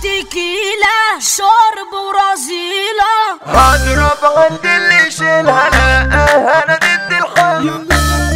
وتكيلة شرب ورزيلة هضرب عند اللي يشيلها لا انا ضد الحب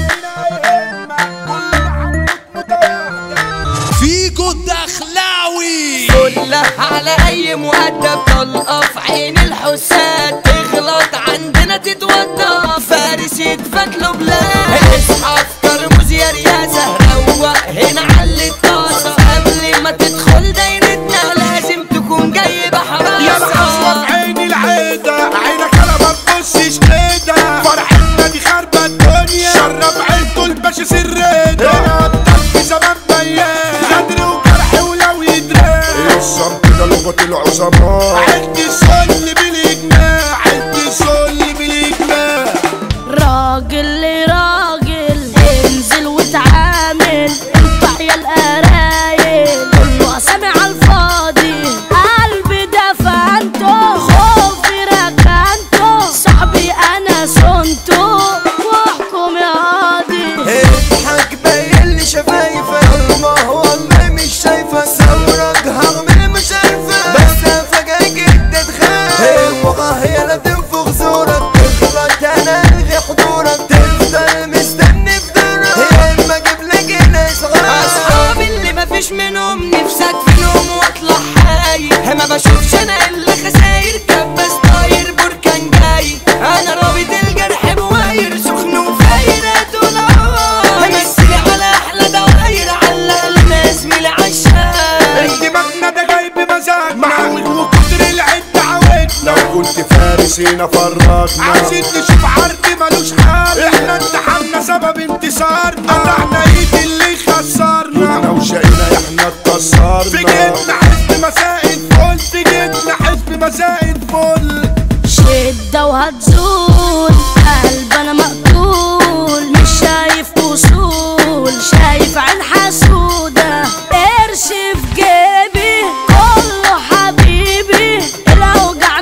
فيجو الدخلاوي كلها على اي مؤدب طلقه في عين الحساد تغلط عندنا تتودى فارس يدفك له بلاد اصحى في كرموز يا رياسه روق هنا على الطاسه قبل ما تدخل دايرتنا لازم تكون جاي يا العصوة بحراسه في عيني العيدة عينك انا ما تبصش كده فرحتنا دي خربة الدنيا شرب عيلته الباشا سريدة انا ابطال في زمان بيان غدر وجرح ولو يدري الصمت ده لغة العظماء عيلتي السل بالاجماع عيلتي السل بالاجماع راجل لراجل انزل وتعامل انت يا القرايل كله سامع الفاضي قلبي دفنته خوفي ركنته صاحبي انا صنته واحكم يا قاضي اضحك باين لي شفايفك ما هو والله مش شايفة ثورك هعمل مش عارفة بس فجأة جدا تخاف والله يا لا تنفخ زورك تغلط انا الغي حضورك تفضل مستني في دورك يا اما اجيب لك ناس اصحابي اللي مفيش منهم نفسك فيهم واطلع حي ما بشوفش انا الا خساير كبس طاير بركان جاي انا رابط الجرح بواير سخن وفاير طول مثلي على احلى دواير علق لنا زميلي عالشاي دماغنا ده جاي بمزاج معاول وكتر العد عودنا لو كنت فارس هنا فرجنا عايزين نشوف عرض ملوش حل احنا انتحلنا سبب انتصارنا قطعنا ايد اللي خسرنا كنا وشقينا احنا اتكسرنا في جيتنا حزب مساء الفل في جيتنا حزب مساء الفل شدة وهتزول قلب انا مقتول مش شايف اصول شايف عين حسودة قرش في جيبي كله حبيبي الاوجع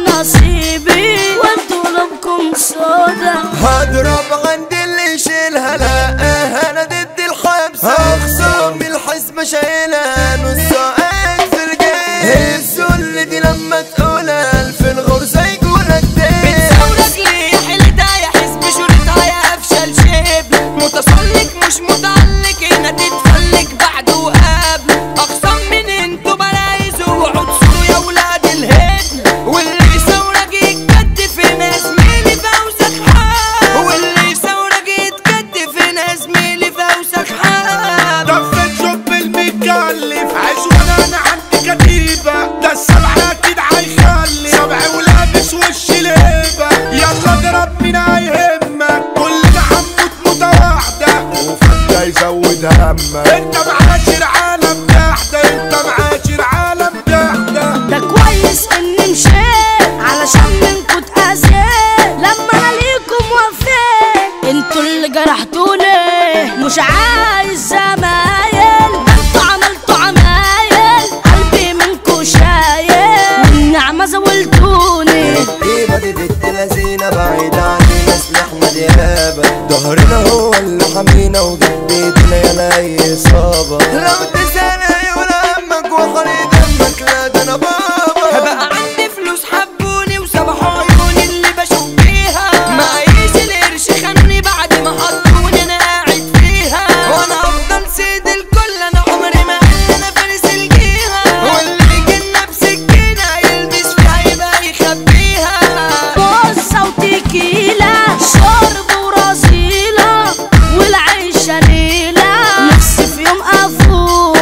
نصيبي وانتوا قلوبكم سودا هضرب عند اللي يشيلها لا انا ضد الحبس اخصم الحزب شايلها نص قاعد في الجيب الذل دي لما تقولها في الغرزة يقولك دي بتزولك ليه حيلتها يا حزب شرطها يا افشل شيب متسلك مش متعلق هنا تتفلك بعد وقبل اقسم من انتوا بلايز وعود سوروا يا ولاد الهدن واللي يسورك يتكتف هنا زميلي فوزك حاب واللي يسورك يتكتف هنا زميلي فوزك حاب دفت شوب المتكلف عايز وانا انا عندي كتيبة ده السبع اكيد هيخلي سبع ولابس وش ليبة يلا اضرب مين هيهمك كلنا هنموت موتة واحدة وفجأة يزود همك انت معاشر عالم تحت انت معاشر عالم تحت ده كويس اني مشيت علشان منكوا اتأذيت لما انا ليكم وفيت انتوا اللي جرحتوني مش عايز زمايل ده انتوا عملتوا عمايل قلبي منكوا شايل والنعمة زولتوني الطيبة دي بنت لذينة بعيد عننا سلاحنا ديابة ظهرنا هو اللي حمينا وجنب ايدينا يا اي اصابة لو تسأل عيون امك وخلي دمك لا ده انا بابا بقى عندي فلوس حبوني وسبحوا عيوني اللي بشوف بيها معيش القرش خانوني بعد ما حطوني انا قاعد فيها وانا افضل سيد الكل انا عمري ما قال انا فارس الجيها واللي جنة بسكينة يلبس فيها يبقى يخبيها بصة وتكيلة شرب ورزيلة والعيشة ليلة نفسي في يوم أفوق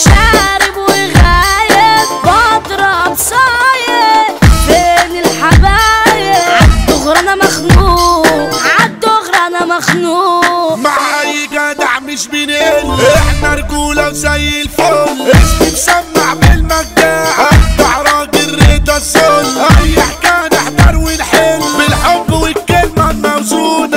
شارب وغايب بضرب صايد فين الحبايب عالدغري أنا مخنوق عالدغري أنا مخنوق مع اي جدع مش بنقل احنا رجولة وزي الفل اسمي مسمع بالمجاعة اقطع راجل رضا السل اي حكاية نحضر ونحل بالحب والكلمة الموزونة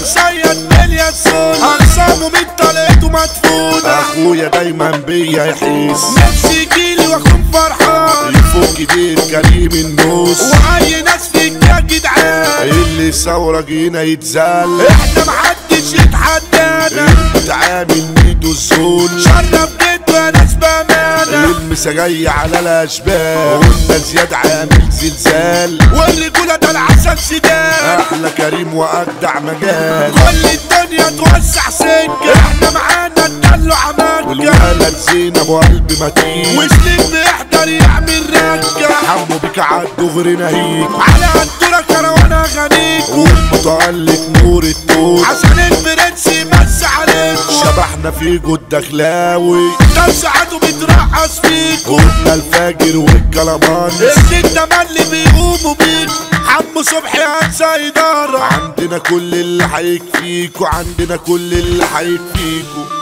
بنصيد مليان سل اقسامه من طلعته مدفونة اخويا دايما بيا يحس نفسي يجيلي واكون فرحان يفك ايديه كريم النص واي ناس فيك يا جدعان اللي ثورة جينا يتزل احنا محدش يتحدانا المتعامل ميدو الزول شرف جدا ناس بامانة المسا جاي على الاشبال قلنا زياد عامل زلزال والرجولة ده العسل سدال احلى كريم واجدع مجال كل الدنيا توسع سكة احنا معانا الدلو عمكة والولد زينب وقلب متين وسليم بيحضر يعمل ركة حمو بيك عالدغري ناهيك على قدرة كروانة غنيك والمتألق نور التوت عشان البرنس يمس عليكم شبحنا في جود دخلاوي ده ساعته بيترقص فيكم قلنا الفاجر والكلمان الستة اللي بيقوموا بيك حمو صبحي هنسى إدارة عندنا كل اللي هيكفيكوا عندنا كل اللي هيكفيكوا